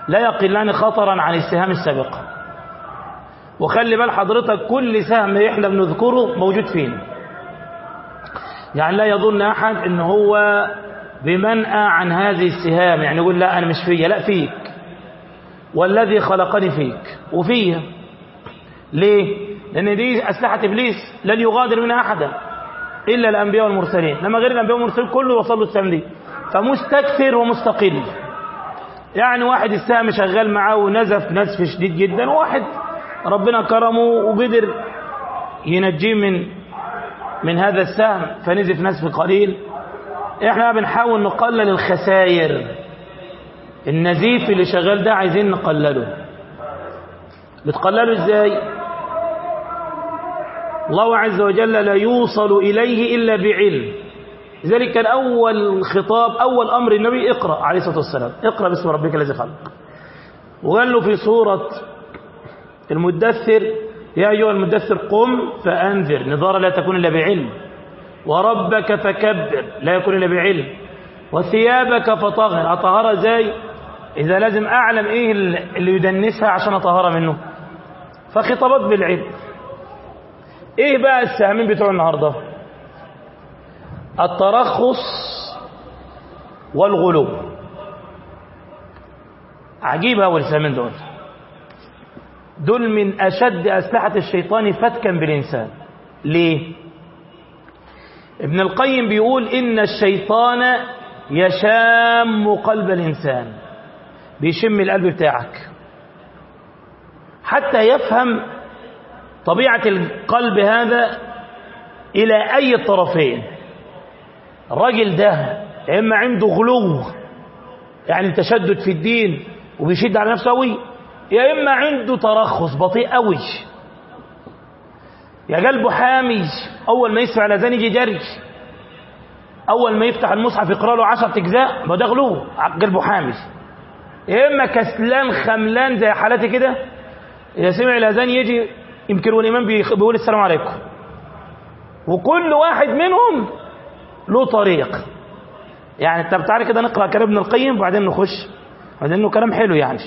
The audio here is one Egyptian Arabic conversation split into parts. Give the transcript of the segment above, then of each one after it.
لا يقلان خطرا عن السهام السابقة وخلي بال حضرتك كل سهم احنا بنذكره موجود فين يعني لا يظن أحد ان هو بمنأى عن هذه السهام يعني يقول لا أنا مش فيا لا فيك والذي خلقني فيك وفيها ليه لأن دي أسلحة إبليس لن يغادر منها أحدا إلا الأنبياء والمرسلين لما غير الأنبياء والمرسلين كله وصل له السهم دي فمستكثر ومستقل يعني واحد السهم شغال معاه ونزف نزف شديد جدا وواحد ربنا كرمه وقدر ينجيه من من هذا السهم فنزف نزف قليل احنا بنحاول نقلل الخسائر النزيف اللي شغال ده عايزين نقلله بتقلله ازاي الله عز وجل لا يوصل إليه إلا بعلم لذلك كان أول خطاب أول أمر النبي اقرأ عليه الصلاة والسلام اقرأ باسم ربك الذي خلق وقال له في سورة المدثر يا أيها المدثر قم فأنذر نظارة لا تكون إلا بعلم وربك فكبر لا يكون إلا بعلم وثيابك فطهر أطهر ازاي إذا لازم أعلم إيه اللي يدنسها عشان أطهر منه فخطابات بالعلم إيه بقى السهمين بتوع النهاردة الترخص والغلو عجيب أول سهمين دول دول من أشد أسلحة الشيطان فتكا بالإنسان ليه ابن القيم بيقول إن الشيطان يشام قلب الإنسان بيشم القلب بتاعك حتى يفهم طبيعة القلب هذا إلى أي الطرفين الراجل ده إما عنده غلو يعني تشدد في الدين وبيشد على نفسه قوي يا إما عنده ترخص بطيء قوي يا قلبه حامي أول ما يسمع الأذان يجي جري أول ما يفتح المصحف يقرأ له عشرة أجزاء ما ده غلو قلبه حامي يا إما كسلان خملان زي حالتي كده إذا سمع الأذان يجي يمكن والإمام بيقول السلام عليكم وكل واحد منهم له طريق يعني انت بتعالى كده نقرأ كلام ابن القيم وبعدين نخش بعدين انه كلام حلو يعني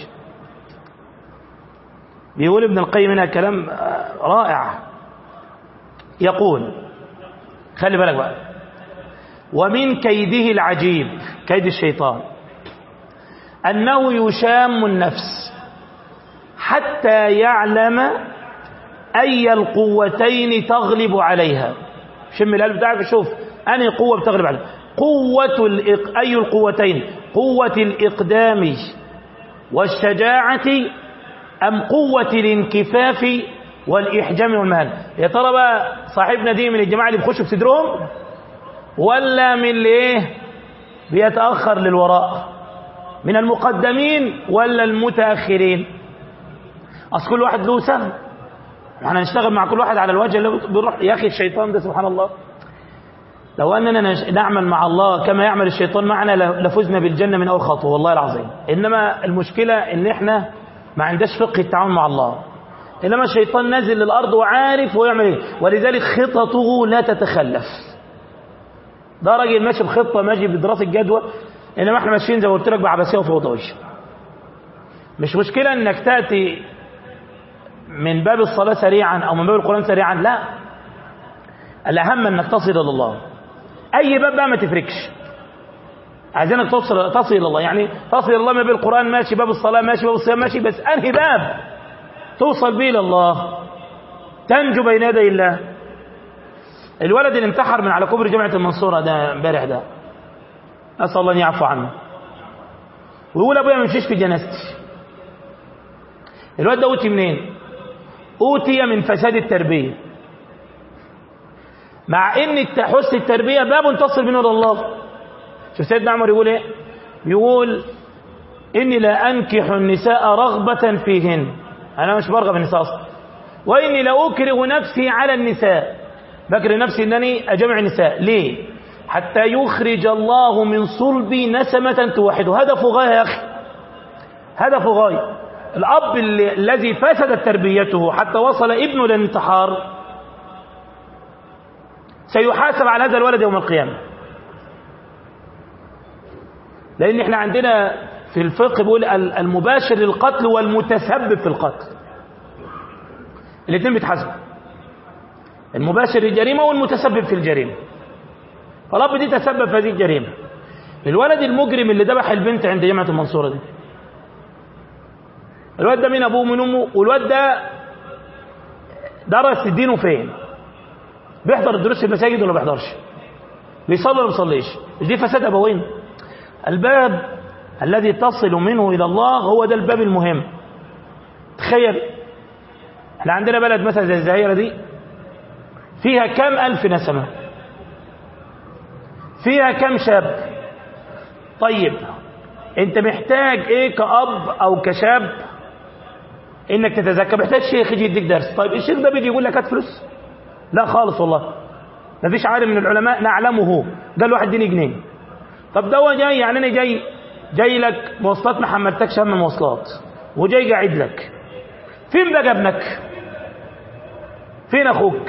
بيقول ابن القيم هنا كلام رائع يقول خلي بالك بقى ومن كيده العجيب كيد الشيطان أنه يشام النفس حتى يعلم أي القوتين تغلب عليها شم القلب بتاعك شوف أنهي قوة بتغلب عليها قوة الإق... أي القوتين قوة الإقدام والشجاعة أم قوة الانكفاف والإحجام والمهل يا ترى بقى صاحبنا دي من الجماعة اللي بيخشوا بصدرهم ولا من اللي ايه بيتأخر للوراء من المقدمين ولا المتأخرين أصل كل واحد له سهم احنا نشتغل مع كل واحد على الوجه اللي بنروح يا أخي الشيطان ده سبحان الله لو أننا نعمل مع الله كما يعمل الشيطان معنا لفزنا بالجنة من أول خطوة والله العظيم إنما المشكلة إن إحنا ما عندناش فقه التعامل مع الله إنما الشيطان نازل للأرض وعارف ويعمل إيه ولذلك خططه لا تتخلف ده راجل ماشي بخطة ماشي بدراسة جدوى إنما إحنا ماشيين زي ما قلت لك بعباسية وفوضوية مش مشكلة إنك تأتي من باب الصلاة سريعا أو من باب القرآن سريعا لا الأهم أنك تصل إلى الله أي باب بقى ما تفركش عايزينك تصل تصل إلى الله يعني تصل إلى الله ما باب القرآن ماشي باب الصلاة ماشي باب الصيام ماشي بس أنهي باب توصل به إلى الله تنجو بين يدي الله الولد اللي انتحر من على كوبري جامعة المنصورة ده امبارح ده أسأل الله أن يعفو عنه ويقول أبويا ما يمشيش في جنازتي الواد ده أوتي منين؟ أوتي من فساد التربية مع ان حسن التربية باب تصل منه الى الله شوف سيدنا عمر يقول ايه يقول اني لا انكح النساء رغبة فيهن انا مش برغب النساء اصلا واني لا اكره نفسي على النساء بكره نفسي انني اجمع النساء ليه حتى يخرج الله من صلبي نسمة توحده هدفه غاية يا اخي هدفه غاية الاب اللي الذي فسدت تربيته حتى وصل ابنه للانتحار سيحاسب على هذا الولد يوم القيامة لأن احنا عندنا في الفقه بيقول المباشر للقتل والمتسبب في القتل الاثنين بيتحاسبوا المباشر للجريمة والمتسبب في الجريمة فالأب دي تسبب في هذه الجريمة الولد المجرم اللي ذبح البنت عند جامعة المنصورة دي الولد ده مين أبوه ومن أمه والولد ده درس دينه فين بيحضر الدروس في المساجد ولا بيحضرش بيصلي ولا بيصليش مش دي فساد أبوين الباب الذي تصل منه إلى الله هو ده الباب المهم تخيل احنا عندنا بلد مثلا زي الزهيرة دي فيها كم ألف نسمة فيها كم شاب طيب انت محتاج ايه كأب او كشاب انك تتذكر محتاج شيخ يجي يديك درس طيب الشيخ ده بيجي يقول لك هات فلوس لا خالص والله ما فيش عالم من العلماء نعلمه قال له واحد اديني جنيه طب ده جاي يعني انا جاي جاي لك مواصلات ما حملتكش هم مواصلات وجاي قاعد لك فين بقى ابنك فين اخوك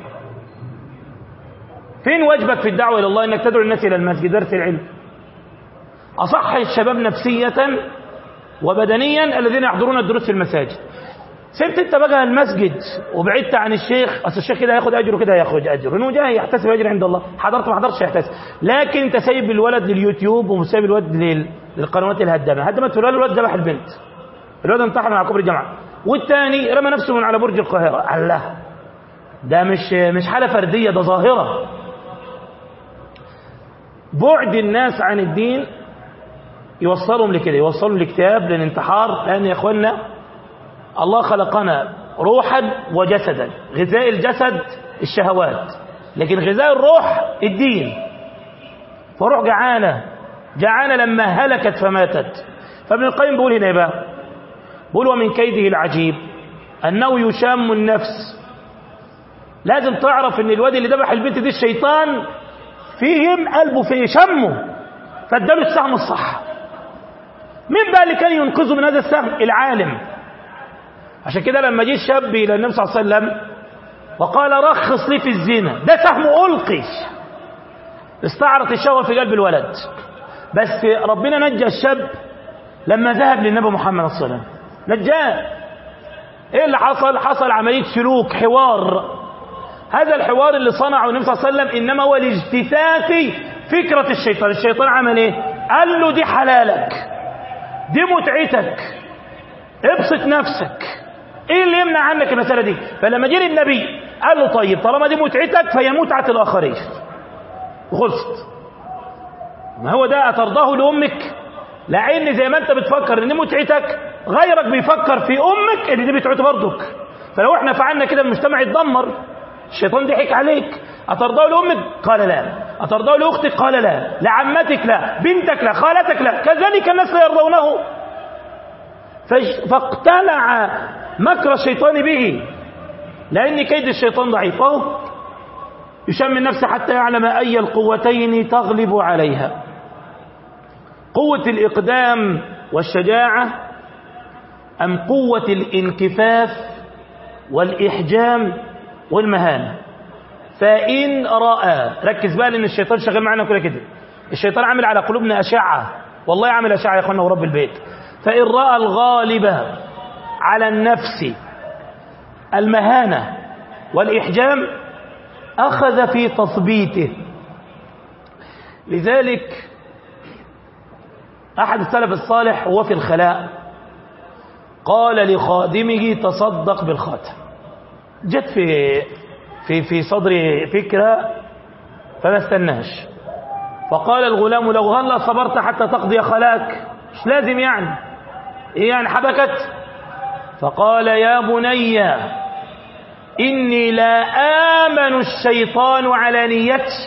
فين واجبك في الدعوه الى الله انك تدعو الناس الى المسجد درس العلم اصح الشباب نفسيه وبدنيا الذين يحضرون الدروس في المساجد سبت انت بقى المسجد وبعدت عن الشيخ اصل الشيخ كده هياخد اجر وكده هياخد اجر انه جاي يحتسب اجر عند الله حضرت ما حضرتش يحتسب لكن انت سايب الولد لليوتيوب وسايب الولد لل... للقنوات الهدامه هدمت الولد الولد ذبح البنت الولد انتحر من على كوبري الجامعه والثاني رمى نفسه من على برج القاهره الله ده مش مش حاله فرديه ده ظاهره بعد الناس عن الدين يوصلهم لكده يوصلهم لاكتئاب للانتحار لان يا اخوانا الله خلقنا روحا وجسدا غذاء الجسد الشهوات لكن غذاء الروح الدين فروح جعانة جعانة لما هلكت فماتت فابن القيم بيقول هنا بقى بيقول ومن كيده العجيب أنه يشام النفس لازم تعرف ان الواد اللي ذبح البنت دي الشيطان فيهم قلبه في شمه فاداله السهم الصح مين بقى اللي كان ينقذه من هذا السهم العالم عشان كده لما جه الشاب الى النبي صلى الله عليه وسلم وقال رخص لي في الزنا ده سهم ألقي استعرت الشهوة في قلب الولد بس ربنا نجى الشاب لما ذهب للنبي محمد صلى الله عليه وسلم نجاه ايه اللي حصل حصل عملية سلوك حوار هذا الحوار اللي صنعه النبي صلى الله عليه وسلم انما هو لاجتثاث فكرة الشيطان الشيطان عمل ايه قال له دي حلالك دي متعتك ابسط نفسك ايه اللي يمنع عنك المسألة دي فلما جه النبي قال له طيب طالما دي متعتك فهي متعة الآخرين وخلصت ما هو ده أترضاه لأمك لأن زي ما أنت بتفكر إن متعتك غيرك بيفكر في أمك اللي دي بتعته برضك فلو احنا فعلنا كده المجتمع يتدمر الشيطان ضحك عليك أترضاه لأمك قال لا أترضاه لأختك قال لا لعمتك لا بنتك لا خالتك لا كذلك الناس لا يرضونه فاقتلع مكر الشيطان به لأن كيد الشيطان ضعيف اهو يشم النفس حتى يعلم أي القوتين تغلب عليها قوة الإقدام والشجاعة أم قوة الانكفاف والإحجام والمهانة فإن رأى ركز بقى لأن الشيطان شغال معنا كده كده الشيطان عامل على قلوبنا أشعة والله عامل أشعة يا أخوانا ورب البيت فإن رأى الغالب على النفس المهانة والإحجام أخذ في تثبيته لذلك أحد السلف الصالح وهو في الخلاء قال لخادمه تصدق بالخاتم جت في في في صدري فكرة فما استناش فقال الغلام لو هلا صبرت حتى تقضي خلاك مش لازم يعني ايه يعني حبكت فقال يا بني إني لا آمن الشيطان على نيتي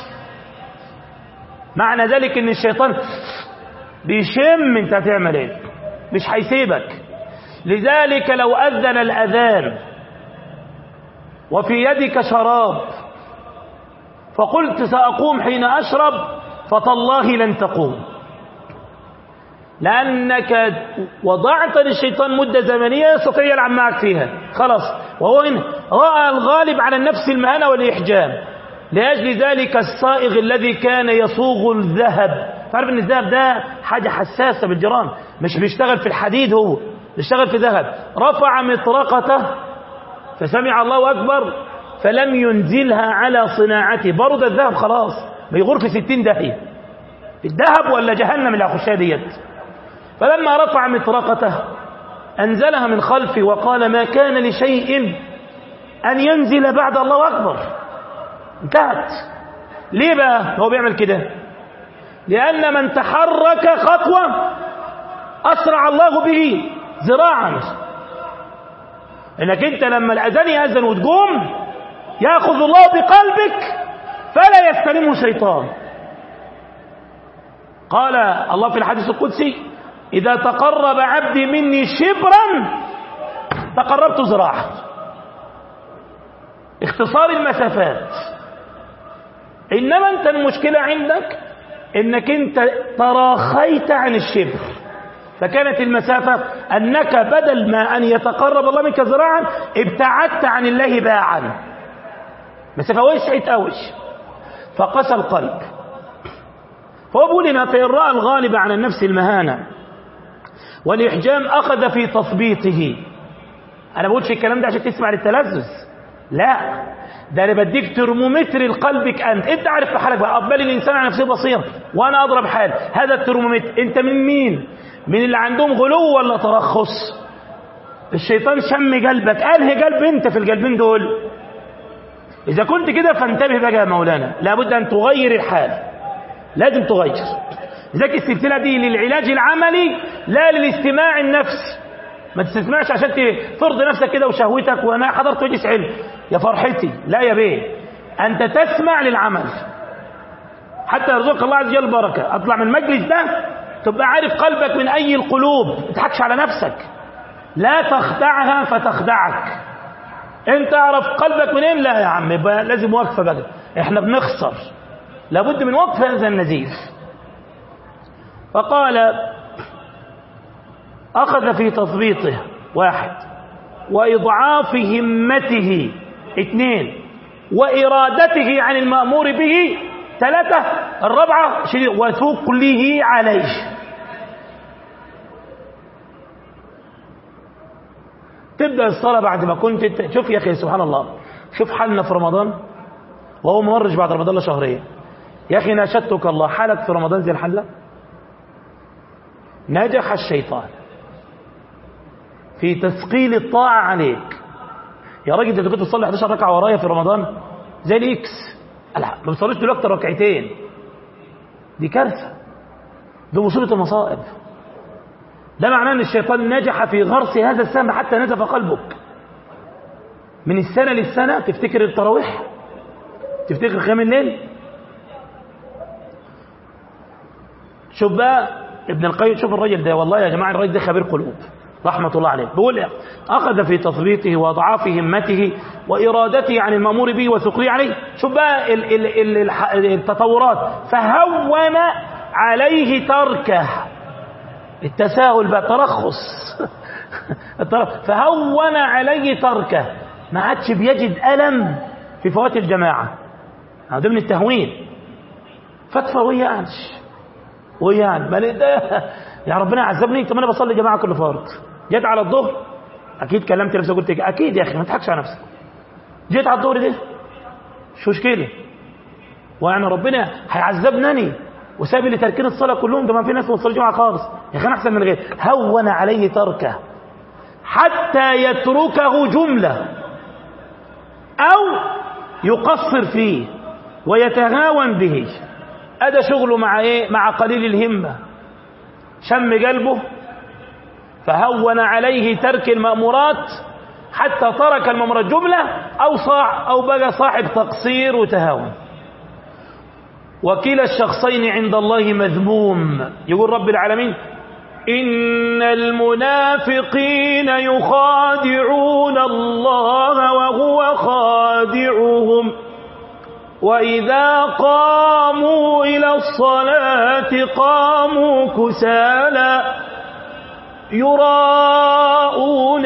معنى ذلك ان الشيطان بيشم انت هتعمل ايه مش هيسيبك لذلك لو أذن الأذان وفي يدك شراب فقلت سأقوم حين أشرب فتالله لن تقوم لأنك وضعت للشيطان مدة زمنية يستطيع يلعب معك فيها خلاص وهو إن رأى الغالب على النفس المهانة والإحجام لأجل ذلك الصائغ الذي كان يصوغ الذهب تعرف ان الذهب ده حاجة حساسة بالجرام مش بيشتغل في الحديد هو بيشتغل في ذهب رفع مطرقته فسمع الله أكبر فلم ينزلها على صناعته برد الذهب خلاص بيغور في ستين داهية الذهب ولا جهنم اللي هخشها ديت فلما رفع مطرقته أنزلها من خلفه وقال ما كان لشيء أن ينزل بعد الله أكبر انتهت ليه بقى هو بيعمل كده لأن من تحرك خطوة أسرع الله به ذراعا انك انت لما الاذان ياذن وتقوم ياخذ الله بقلبك فلا يستلمه شيطان قال الله في الحديث القدسي اذا تقرب عبدي مني شبرا تقربت ذراعا اختصار المسافات انما انت المشكله عندك انك انت تراخيت عن الشبر فكانت المسافة أنك بدل ما أن يتقرب الله منك ذراعا ابتعدت عن الله باعا مسافة وسعت أوش فقسى القلب هو بيقول هنا فإن رأى الغالب عن النفس المهانة والإحجام أخذ في تثبيطه أنا بقولش الكلام ده عشان تسمع للتلذذ لا ده انا بديك ترمومتر لقلبك انت انت عارف في حالك بقى اقبل الانسان على نفسه بصيره وانا اضرب حال هذا الترمومتر انت من مين من اللي عندهم غلو ولا ترخص الشيطان شم قلبك انهي قلب انت في القلبين دول اذا كنت كده فانتبه بقى يا مولانا لابد ان تغير الحال لازم تغير لذلك السلسله دي للعلاج العملي لا للاستماع النفسي ما تستسمعش عشان ترضي نفسك كده وشهوتك وانا حضرت مجلس علم يا فرحتي لا يا بيه انت تسمع للعمل حتى يرزقك الله عز وجل بركه اطلع من المجلس ده تبقى عارف قلبك من اي القلوب ما تضحكش على نفسك لا تخدعها فتخدعك انت اعرف قلبك منين لا يا عم يبقى لازم وقفه بقى احنا بنخسر لابد من وقف هذا النزيف فقال أخذ في تضبيطه واحد وإضعاف همته اثنين وإرادته عن المأمور به ثلاثة الرابعة وثقله عليه تبدأ الصلاة بعد ما كنت شوف يا أخي سبحان الله شوف حالنا في رمضان وهو مورج بعد رمضان شهرين يا أخي ناشدتك الله حالك في رمضان زي الحلة نجح الشيطان في تثقيل الطاعة عليك يا راجل انت كنت تصلي 11 ركعة ورايا في رمضان زي الاكس ما بتصليش دلوقتي ركعتين دي كارثة دي مصيبة المصائب ده معناه ان الشيطان نجح في غرس هذا السهم حتى نزف قلبك من السنة للسنة تفتكر التراويح تفتكر قيام الليل شوف بقى ابن القيم شوف الراجل ده والله يا جماعة الراجل ده خبير قلوب رحمة الله عليه بيقول أخذ في تثبيته وأضعاف همته وإرادته عن المأمور به وثقله عليه شوف بقى ال ال ال التطورات فهون عليه تركه التساهل بقى ترخص فهون عليه تركه ما عادش بيجد ألم في فوات الجماعة هذا من التهوين فتفى ويانش ويان ما يا ربنا عذبني طب انا بصلي جماعه كل فرض جيت على الظهر اكيد كلمت نفسي قلت اكيد يا اخي ما تضحكش على نفسك جيت على الظهر دي شو مشكله وانا ربنا هيعذبني وساب لي تركين الصلاه كلهم ده ما في ناس ما بتصلي جمعه خالص يا اخي انا احسن من غير هون عليه تركه حتى يتركه جمله او يقصر فيه ويتهاون به هذا شغله مع ايه مع قليل الهمه شم قلبه فهون عليه ترك المأمورات حتى ترك المأمورات جملة أو صاع أو بقى صاحب تقصير وتهاون وكلا الشخصين عند الله مذموم يقول رب العالمين إن المنافقين يخادعون الله وهو خادعهم وإذا قاموا إلى الصلاة قاموا كسالى يراءون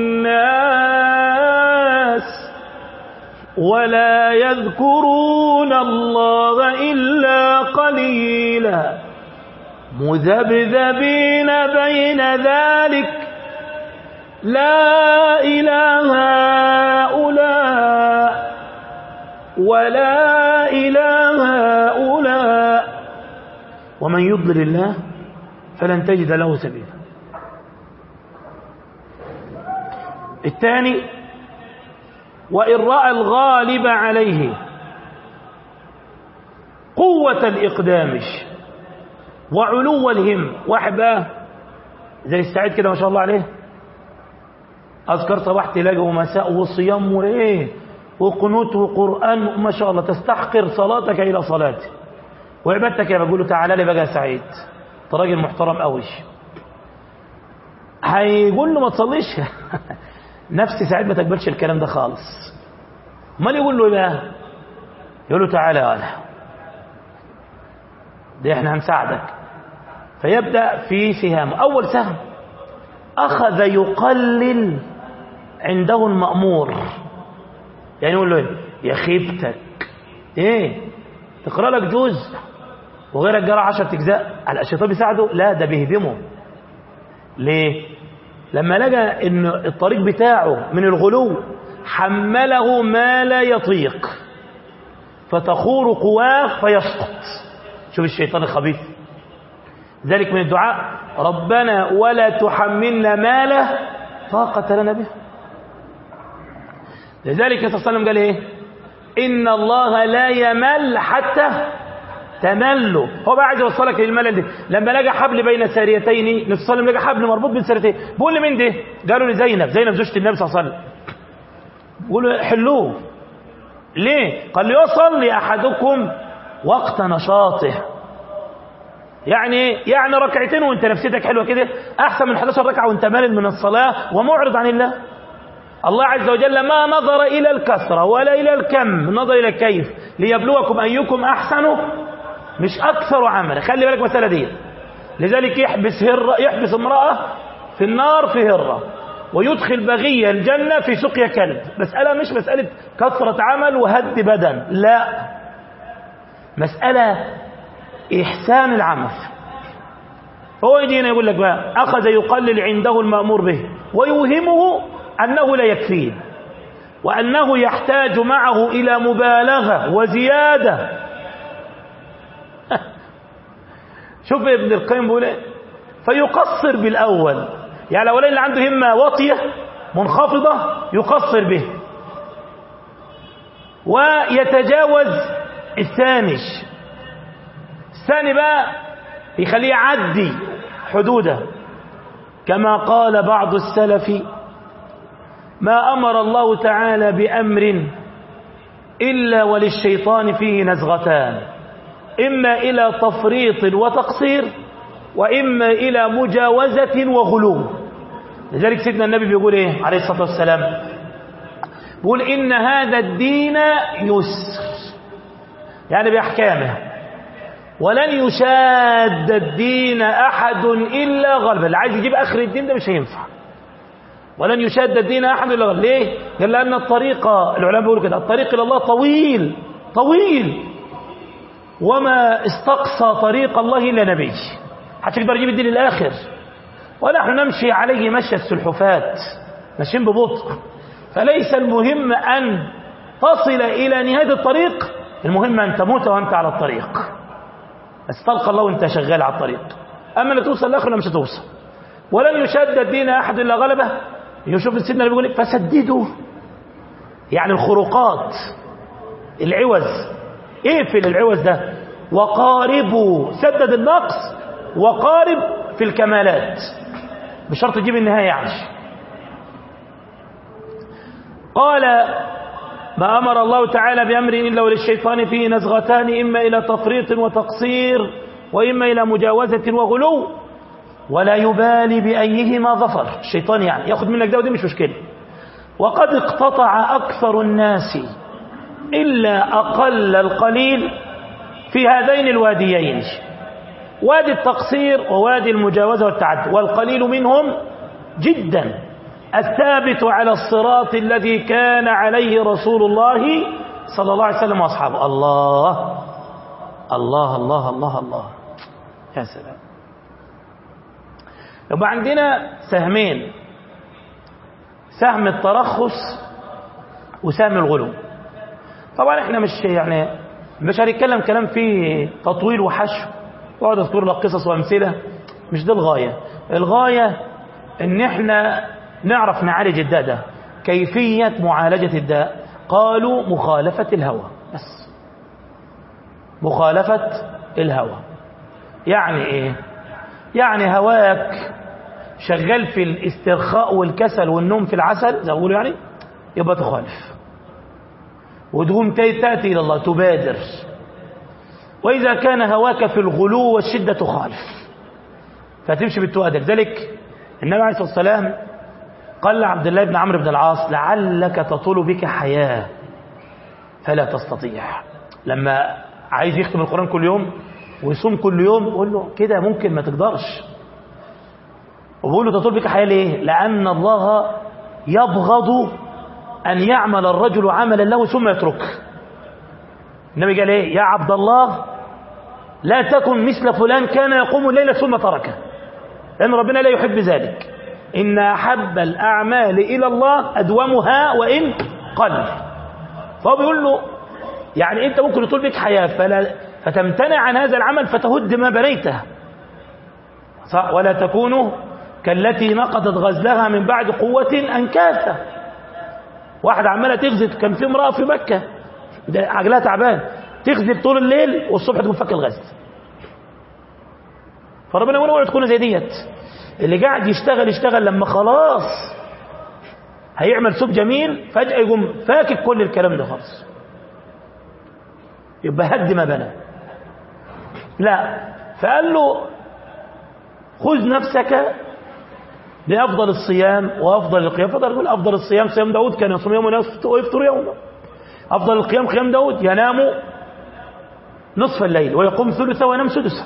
الناس ولا يذكرون الله إلا قليلا مذبذبين بين ذلك لا إله هؤلاء ولا إله هؤلاء ومن يضلل الله فلن تجد له سبيلا الثاني وإن رأى الغالب عليه قوة الإقدام وعلو الهم واحد بقى زي السعيد كده ما شاء الله عليه أذكر صباح تلاقي ومساء وصيام وإيه وقنوت وقرآن ما شاء الله تستحقر صلاتك إلى صلاته وعبادتك يا بقول له تعالى لي بقى يا سعيد انت راجل محترم قوي هيقول له ما تصليش نفس سعيد ما تقبلش الكلام ده خالص امال يقول له ايه بقى يقول له تعالى يا ولا ده احنا هنساعدك فيبدا في سهام اول سهم اخذ يقلل عنده المامور يعني يقول له ايه يا خيبتك ايه تقرا لك جزء وغيرك جرى 10 اجزاء على الشيطان بيساعده لا ده بيهدمه ليه لما لقى ان الطريق بتاعه من الغلو حمله ما لا يطيق فتخور قواه فيسقط شوف الشيطان الخبيث ذلك من الدعاء ربنا ولا تحملنا ما لا طاقة لنا به لذلك صلى الله عليه وسلم قال ايه ان الله لا يمل حتى تملوا هو بقى عايز يوصلك للملل دي لما لقى حبل بين ساريتين النبي صلى الله عليه وسلم لقى حبل مربوط بين ساريتين بيقول لي مين ده قالوا لي زينب زينب زوجة النبي صلى الله عليه وسلم بيقولوا حلوه ليه قال لي يصلي احدكم وقت نشاطه يعني يعني ركعتين وانت نفسيتك حلوه كده احسن من 11 ركعه وانت مالل من الصلاه ومعرض عن الله الله عز وجل ما نظر الى الكثره ولا الى الكم نظر الى الكيف ليبلوكم ايكم احسن مش اكثر عملا خلي بالك المساله دي لذلك يحبس هرة يحبس امراه في النار في هره ويدخل بغية الجنة في سقيا كلب مسألة مش مسألة كثرة عمل وهد بدن لا مسألة إحسان العمل هو يجينا يقول لك بقى أخذ يقلل عنده المأمور به ويوهمه أنه لا يكفيه وأنه يحتاج معه إلى مبالغة وزيادة شوف ابن القيم بيقول ايه فيقصر بالأول يعني الأولين اللي عنده همة واطية منخفضة يقصر به ويتجاوز الثاني الثاني بقى يخليه يعدي حدوده كما قال بعض السلف ما أمر الله تعالى بأمر إلا وللشيطان فيه نزغتان إما إلى تفريط وتقصير وإما إلى مجاوزة وغلو لذلك سيدنا النبي بيقول إيه عليه الصلاة والسلام بيقول إن هذا الدين يسر يعني بأحكامه ولن يشاد الدين أحد إلا غلبه اللي عايز يجيب آخر الدين ده مش هينفع ولن يشاد الدين أحد إلا غلبه ليه؟ قال لأن الطريق العلماء بيقولوا كده الطريق إلى الله طويل طويل وما استقصى طريق الله إلا نبي حتى يقدر يجيب الدين الآخر ونحن نمشي عليه مشي السلحفات ماشيين ببطء فليس المهم أن تصل إلى نهاية الطريق المهم أن تموت وأنت على الطريق بس تلقى الله وأنت شغال على الطريق أما أن توصل الآخر مش هتوصل ولن يشد الدين أحد إلا غلبه يشوف سيدنا بيقول لك فسددوا يعني الخروقات العوز اقفل العوز ده وقاربوا سدد النقص وقارب في الكمالات بشرط تجيب النهاية يعني قال ما أمر الله تعالى بأمر إلا وللشيطان فيه نزغتان إما إلى تفريط وتقصير وإما إلى مجاوزة وغلو ولا يبالي بأيهما ظفر الشيطان يعني ياخد منك ده ودي مش مشكلة وقد اقتطع أكثر الناس إلا أقل القليل في هذين الواديين وادي التقصير ووادي المجاوزة والتعدي والقليل منهم جدا الثابت على الصراط الذي كان عليه رسول الله صلى الله عليه وسلم واصحابه الله الله الله الله الله يا سلام يبقى عندنا سهمين سهم الترخص وسهم الغلو طبعا احنا مش يعني مش هنتكلم كلام فيه تطويل وحشو واقعد اذكر لك قصص وامثله مش دي الغايه الغايه ان احنا نعرف نعالج الداء ده كيفيه معالجه الداء قالوا مخالفه الهوى بس مخالفه الهوى يعني ايه يعني هواك شغال في الاسترخاء والكسل والنوم في العسل زي ما بيقولوا يعني يبقى تخالف وتقوم تأتي إلى الله تبادر وإذا كان هواك في الغلو والشدة تخالف فتمشي بالتؤدك ذلك النبي عليه الصلاة والسلام قال لعبد الله بن عمرو بن العاص لعلك تطول بك حياة فلا تستطيع لما عايز يختم القرآن كل يوم ويصوم كل يوم يقول له كده ممكن ما تقدرش وبقول له تطول بك حياة ليه لأن الله يبغض أن يعمل الرجل عملا له ثم يتركه النبي قال ايه يا عبد الله لا تكن مثل فلان كان يقوم الليل ثم تركه لأن ربنا لا يحب ذلك إن أحب الأعمال إلى الله أدومها وإن قل فهو بيقول له يعني أنت ممكن يطول بك حياة فلا فتمتنع عن هذا العمل فتهد ما بنيته صح ولا تكونوا كالتي نقضت غزلها من بعد قوة أنكاثا واحد عمالة تغزل كان في امرأة في مكة ده عجلها تعبان تغزل طول الليل والصبح تكون فك الغزل فربنا يقول اوعوا تكونوا زي ديت اللي قاعد يشتغل يشتغل لما خلاص هيعمل سوق جميل فجأة يقوم فاكك كل الكلام ده خالص يبقى هد ما بنى لا فقال له خذ نفسك لأفضل الصيام وأفضل القيام فضل يقول أفضل الصيام صيام داود كان يصوم يوما ويفطر يوما أفضل القيام قيام داود ينام نصف الليل ويقوم ثلثه وينام سدسه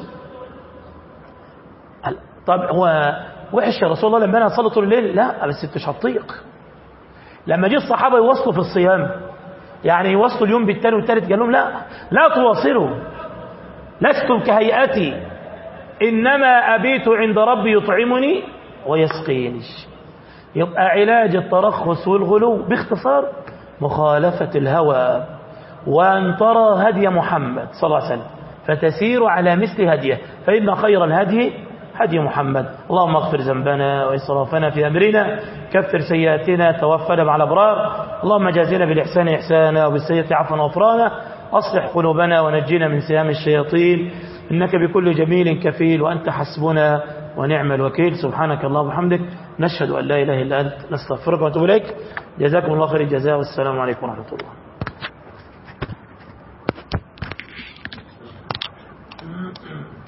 طب هو وحش يا رسول الله لما انا اصلي طول الليل لا بس انت مش هتطيق لما جه الصحابه يوصلوا في الصيام يعني يوصلوا اليوم بالتاني والتالت قال لهم لا لا تواصلوا لستم كهيئتي انما ابيت عند ربي يطعمني ويسقيني يبقى علاج الترخص والغلو باختصار مخالفة الهوى وأن ترى هدي محمد صلى الله عليه وسلم فتسير على مثل هديه فإن خير الهدي هدي محمد اللهم اغفر ذنبنا وإسرافنا في أمرنا كفر سيئاتنا توفنا مع الأبرار اللهم جازنا بالإحسان إحسانا وبالسيئة عفوا وغفرانا أصلح قلوبنا ونجينا من سهام الشياطين إنك بكل جميل كفيل وأنت حسبنا ونعم الوكيل سبحانك اللهم وبحمدك نشهد أن لا إله إلا أنت نستغفرك ونتوب إليك جزاكم الله خير الجزاء والسلام عليكم ورحمة الله